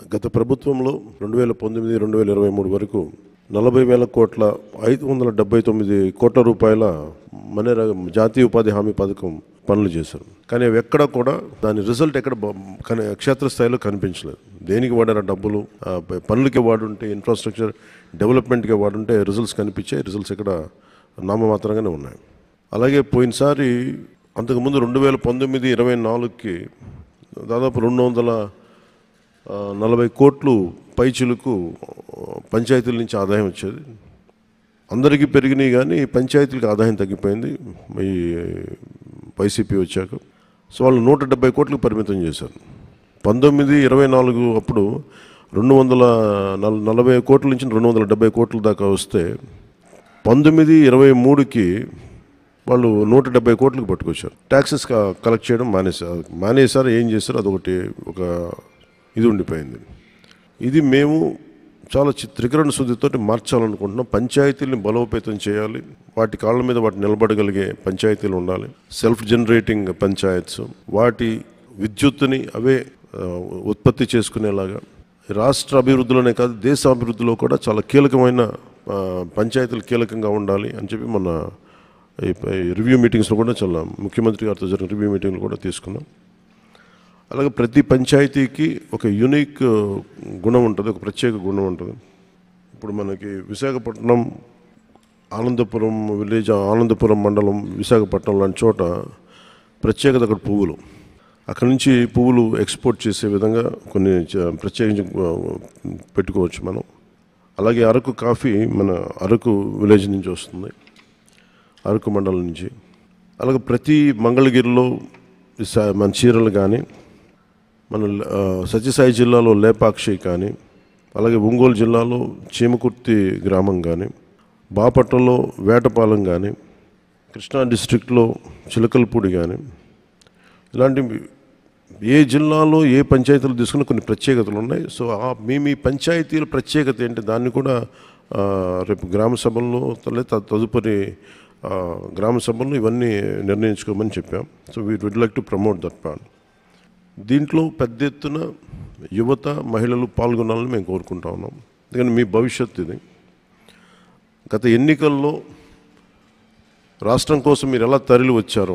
గత ప్రభుత్వంలో రెండు వేల పంతొమ్మిది రెండు వేల ఇరవై మూడు వరకు నలభై వేల కోట్ల ఐదు వందల డెబ్బై తొమ్మిది కోట్ల రూపాయల మనేరా జాతీయ ఉపాధి హామీ పథకం పనులు చేశారు కానీ అవి ఎక్కడ కూడా దాని రిజల్ట్ ఎక్కడ బ- కని- క్షేత్రస్థాయిలో కనిపించలేదు దేనికి వాడారు ఆ డబ్బులు ఆ ప- పనులకి వాడుంటే ఇన్ఫ్రాస్ట్రక్చర్ డెవలప్మెంట్కి వాడుంటే రిజల్ట్స్ కనిపించాయి రిజల్ట్స్ ఇక్కడ నామమాత్రంగానే ఉన్నాయి అలాగే పోయినసారి అంతకుముందు రెండు వేల పంతొమ్మిది ఇరవై నాలుగుకి దాదాపు రెండు వందల ఆ, నలభై కోట్లు పైచిలకు పంచాయతీల నుంచి ఆదాయం వచ్చేది అందరికీ పెరిగినాయి కానీ పంచాయతీలకు ఆదాయం తగ్గిపోయింది ఈ వైసీపీ వచ్చాక సో వాళ్ళు నూట డెబ్బై కోట్లకు పరిమితం చేశారు పంతొమ్మిది ఇరవై నాలుగు అప్పుడు రెండు వందల నల నలభై కోట్ల నుంచి రెండు వందల డెబ్బై కోట్ల దాకా వస్తే పంతొమ్మిది ఇరవై మూడుకి వాళ్ళు నూట డెబ్బై కోట్లకు పట్టుకొచ్చారు ట్యాక్సెస్ కలెక్ట్ చేయడం మానేశారు మానేశారు ఏం చేశారు అదొకటి ఒక ఇది ఉండిపోయింది ఇది మేము చాలా చి- త్రికరణ శుద్ధితో మార్చాలనుకుంటున్నాం పంచాయతీల్ని బలోపేతం చేయాలి వాటి కాళ్ళ మీద వాటి నిలబడగలిగే పంచాయతీలు ఉండాలి సెల్ఫ్ జనరేటింగ్ పంచాయత్స్ వాటి విద్యుత్తుని అవే ఆ, ఉత్పత్తి చేసుకునేలాగా రాష్ట్ర అభివృద్ధిలోనే కాదు దేశ అభివృద్ధిలో కూడా చాలా కీలకమైన ఆ, పంచాయతీలు కీలకంగా ఉండాలి అని చెప్పి మన ఈ ఈ రివ్యూ మీటింగ్స్లో కూడా చాలా ముఖ్యమంత్రి గారితో జరిగిన రివ్యూ మీటింగ్లు కూడా తీసుకున్నాం అలాగే ప్రతి పంచాయతీకి ఒక యూనిక్ గుణం ఉంటుంది ఒక ప్రత్యేక గుణం ఉంటుంది ఇప్పుడు మనకి విశాఖపట్నం ఆనందపురం విలేజ్ ఆనందపురం మండలం విశాఖపట్నం లాంటి చోట ప్రత్యేకత అక్కడ పువ్వులు అక్కడ నుంచి పువ్వులు ఎక్స్పోర్ట్ చేసే విధంగా కొన్ని చ- ప్రత్యేకించి ఆ, పెట్టుకోవచ్చు మనం అలాగే అరకు కాఫీ మన అరకు విలేజ్ నుంచి వస్తుంది అరకు మండలం నుంచి అలాగే ప్రతి మంగళగిరిలో ఈ స- మన చీరలు కానీ మన ఆ, సత్యసాయి జిల్లాలో లేపాక్షి కానీ అలాగే ఒంగోలు జిల్లాలో చీమకుర్తి గ్రామం కానీ బాపట్లలో వేటపాలెం కానీ కృష్ణా డిస్ట్రిక్ట్లో చిలకలపూడి కానీ ఇలాంటి ఏ జిల్లాలో ఏ పంచాయతీలు తీసుకున్న కొన్ని ప్రత్యేకతలు ఉన్నాయి సో ఆ మీ మీ పంచాయతీల ప్రత్యేకత ఏంటి దాన్ని కూడా ఆ, రేపు గ్రామ సభల్లో లేదా తదుపరి ఆ, గ్రామ సభల్లో ఇవన్నీ నిర్ణయించుకోమని చెప్పాం so we would like to promote that plan దీంట్లో పెద్ద ఎత్తున యువత మహిళలు పాల్గొనాలని మేము కోరుకుంటా ఉన్నాం ఎందుకంటే మీ భవిష్యత్తు ఇది గత ఎన్నికల్లో రాష్ట్రం కోసం మీరు ఎలా తరలి వచ్చారో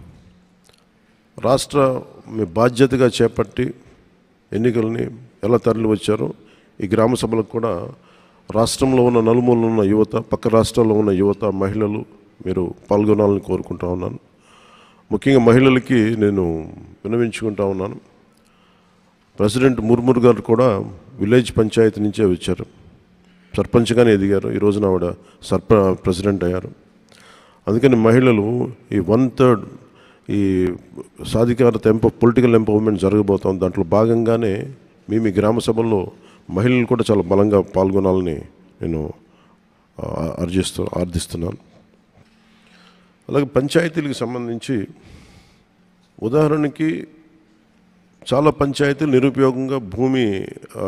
రాష్ట్ర మీ బాధ్యతగా చేపట్టి ఎన్నికల్ని ఎలా తరలి వచ్చారో ఈ గ్రామ సభలకు కూడా రాష్ట్రంలో ఉన్న నలుమూలలో ఉన్న యువత పక్క రాష్ట్రాల్లో ఉన్న యువత మహిళలు మీరు పాల్గొనాలని కోరుకుంటా ఉన్నాను ముఖ్యంగా మహిళలకి నేను వినవించుకుంటా ఉన్నాను ప్రెసిడెంట్ ముర్ముర్ గారు కూడా విలేజ్ పంచాయతీ నుంచే వచ్చారు సర్పంచ్గానే ఎదిగారు ఈ రోజున ఆవిడ సర్ప ప్రెసిడెంట్ అయ్యారు అందుకని మహిళలు ఈ వన్ థర్డ్ ఈ సాధికారత ఎంప పొలిటికల్ ఎంపవర్మెంట్ జరగబోతోంది దాంట్లో భాగంగానే మీ మీ గ్రామ సభల్లో మహిళలు కూడా చాలా బలంగా పాల్గొనాలని నేను ఆ, అర్జిస్తూ ఆర్థిస్తున్నాను అలాగే పంచాయతీలకు సంబంధించి ఉదాహరణకి చాలా పంచాయతీలు నిరుపయోగంగా భూమి ఆ,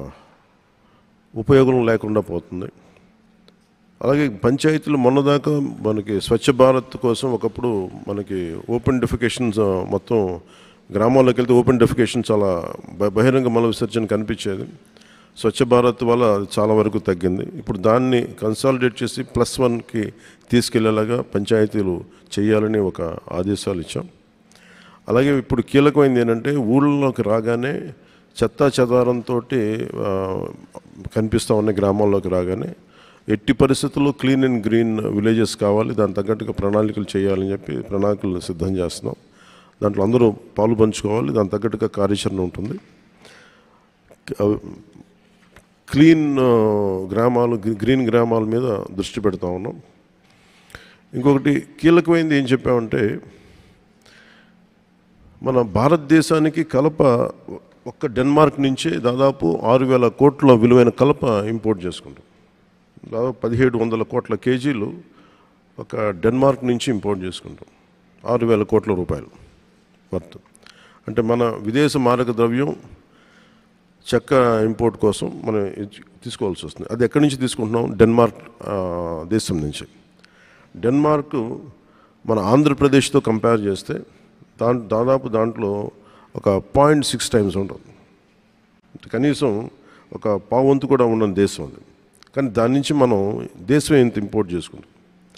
ఉపయోగం లేకుండా పోతుంది అలాగే పంచాయతీలు మొన్నదాకా మనకి స్వచ్ఛ భారత్ కోసం ఒకప్పుడు మనకి ఓపెన్ డెఫికేషన్స్ మొత్తం గ్రామాల్లోకి వెళ్తే ఓపెన్ డెఫికేషన్ చాలా బ- బహిరంగ మల విసర్జన కనిపించేది స్వచ్ఛ భారత్ వల్ల అది చాలా వరకు తగ్గింది ఇప్పుడు దాన్ని కన్సాలిడేట్ చేసి ప్లస్ వన్కి తీసుకెళ్లేలాగా పంచాయతీలు చేయాలని ఒక ఆదేశాలు ఇచ్చాం అలాగే ఇప్పుడు కీలకమైంది ఏంటంటే ఊళ్ళలోకి రాగానే చెత్తా చెదారంతో కనిపిస్తూ ఉన్న గ్రామాల్లోకి రాగానే ఎట్టి పరిస్థితుల్లో క్లీన్ అండ్ గ్రీన్ విలేజెస్ కావాలి దాని తగ్గట్టుగా ప్రణాళికలు చేయాలని చెప్పి ప్రణాళికలు సిద్ధం చేస్తున్నాం దాంట్లో అందరూ పాలు పంచుకోవాలి దాని తగ్గట్టుగా కార్యాచరణ ఉంటుంది క్లీన్ ఆ, గ్రామాలు గ్రీ- గ్రీన్ గ్రామాల మీద దృష్టి పెడతా ఉన్నాం ఇంకొకటి కీలకమైనది ఏం చెప్పామంటే మన భారతదేశానికి కలప ఒక్క డెన్మార్క్ నుంచే దాదాపు ఆరు వేల కోట్ల విలువైన కలప ఇంపోర్ట్ చేసుకుంటాం దాదాపు పదిహేడు వందల కోట్ల కేజీలు ఒక డెన్మార్క్ నుంచి ఇంపోర్ట్ చేసుకుంటాం ఆరు వేల కోట్ల రూపాయలు వర్త్ అంటే మన విదేశ మారక ద్రవ్యం చెక్క ఇంపోర్ట్ కోసం మనం ఇది తీసుకోవాల్సి వస్తుంది అది ఎక్కడి నుంచి తీసుకుంటున్నాం డెన్మార్క్ ఆ, దేశం నుంచి డెన్మార్క్ మన ఆంధ్రప్రదేశ్తో కంపేర్ చేస్తే దా దాదాపు దాంట్లో ఒక పాయింట్ సిక్స్ టైమ్స్ ఉంటుంది కనీసం ఒక పావంతు కూడా ఉన్న దేశం అది కానీ దాని నుంచి మనం దేశమే ఇంత ఇంపోర్ట్ చేసుకుంటాం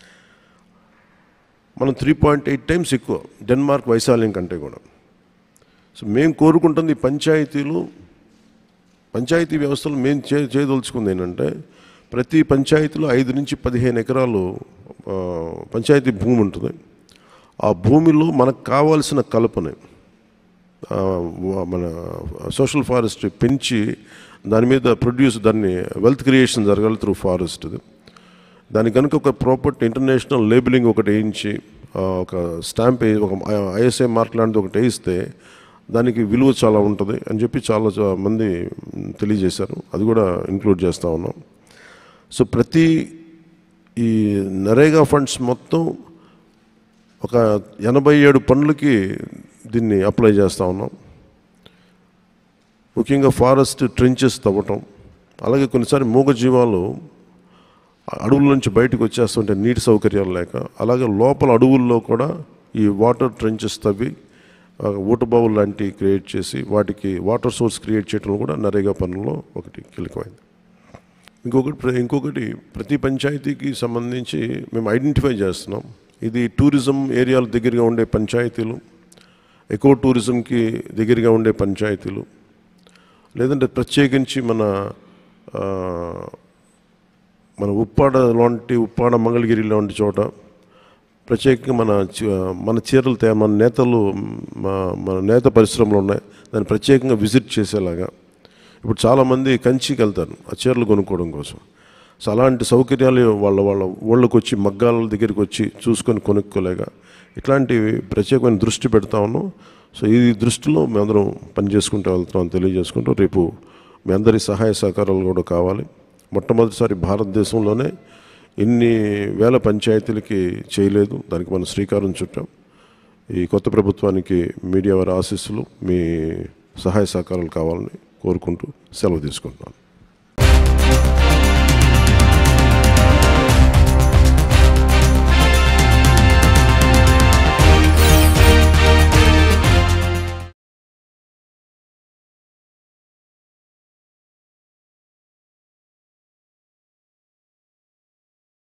మనం త్రీ పాయింట్ ఎయిట్ టైమ్స్ ఎక్కువ డెన్మార్క్ వైశాల్యం కంటే కూడా సో మేము కోరుకుంటుంది ఈ పంచాయతీలు పంచాయతీ వ్యవస్థలు మేము చే చేయదలుచుకుంది ఏంటంటే ప్రతి పంచాయతీలో ఐదు నుంచి పదిహేను ఎకరాలు ఆ, పంచాయతీ భూమి ఉంటుంది ఆ భూమిలో మనకు కావాల్సిన కలపని ఆ, వ- మన సోషల్ ఫారెస్ట్ పెంచి దాని మీద ప్రొడ్యూస్ దాన్ని వెల్త్ క్రియేషన్ జరగాలి త్రూ ఫారెస్ట్ దాని కనుక ఒక ప్రాపర్టీ ఇంటర్నేషనల్ లేబులింగ్ ఒకటి వేయించి ఆ, ఒక స్టాంప్ వే- ఒక ఐఎస్ఐ మార్క్ లాంటిది ఒకటి వేయిస్తే దానికి విలువ చాలా ఉంటుంది అని చెప్పి చాలా చా- మంది తెలియజేశారు అది కూడా ఇంక్లూడ్ చేస్తూ ఉన్నాం సో ప్రతి ఈ నరేగా ఫండ్స్ మొత్తం ఒక ఎనభై ఏడు పనులకి దీన్ని అప్లై చేస్తూ ఉన్నాం ముఖ్యంగా ఫారెస్ట్ ట్రెంచెస్ తవ్వటం అలాగే కొన్నిసారి మూగజీవాలు అడవుల నుంచి బయటకు వచ్చేస్తుంటే నీటి సౌకర్యాలు లేక అలాగే లోపల అడవుల్లో కూడా ఈ వాటర్ ట్రెంచెస్ తవ్వి ఆ, ఊటబావులు లాంటివి క్రియేట్ చేసి వాటికి వాటర్ సోర్స్ క్రియేట్ చేయడం కూడా నరేగా పనుల్లో ఒకటి కీలకమైంది ఇంకొకటి ప్ర- ఇంకొకటి ప్రతి పంచాయతీకి సంబంధించి మేము ఐడెంటిఫై చేస్తున్నాం ఇది టూరిజం ఏరియాల దగ్గరగా ఉండే పంచాయతీలు ఎకో టూరిజంకి దగ్గరగా ఉండే పంచాయతీలు లేదంటే ప్రత్యేకించి మన ఆ, మన ఉప్పాడ లాంటి ఉప్పాడ మంగళగిరి లాంటి చోట ప్రత్యేకంగా మన చి- మన చీరలు తే మన నేతలు మా- మన నేత పరిశ్రమలు ఉన్నాయి దాన్ని ప్రత్యేకంగా విజిట్ చేసేలాగా ఇప్పుడు చాలామంది కంచికి వెళ్తారు ఆ చీరలు కొనుక్కోవడం కోసం సో అలాంటి సౌకర్యాలు వాళ్ళ వాళ్ళ ఊళ్ళకి వచ్చి మగ్గాల దగ్గరికి వచ్చి చూసుకొని కొనుక్కోలేక ఇట్లాంటివి ప్రత్యేకమైన దృష్టి పెడతా ఉన్నాం సో ఈ దృష్టిలో మేమందరం పని చేసుకుంటూ వెళ్తున్నాం తెలియజేసుకుంటూ రేపు మీ అందరి సహాయ సహకారాలు కూడా కావాలి మొట్టమొదటిసారి భారతదేశంలోనే ఇన్ని వేల పంచాయతీలకి చేయలేదు దానికి మనం శ్రీకారం చుట్టాం ఈ కొత్త ప్రభుత్వానికి మీడియా వారి ఆశీస్సులు మీ సహాయ సహకారాలు కావాలని కోరుకుంటూ సెలవు తీసుకుంటున్నాను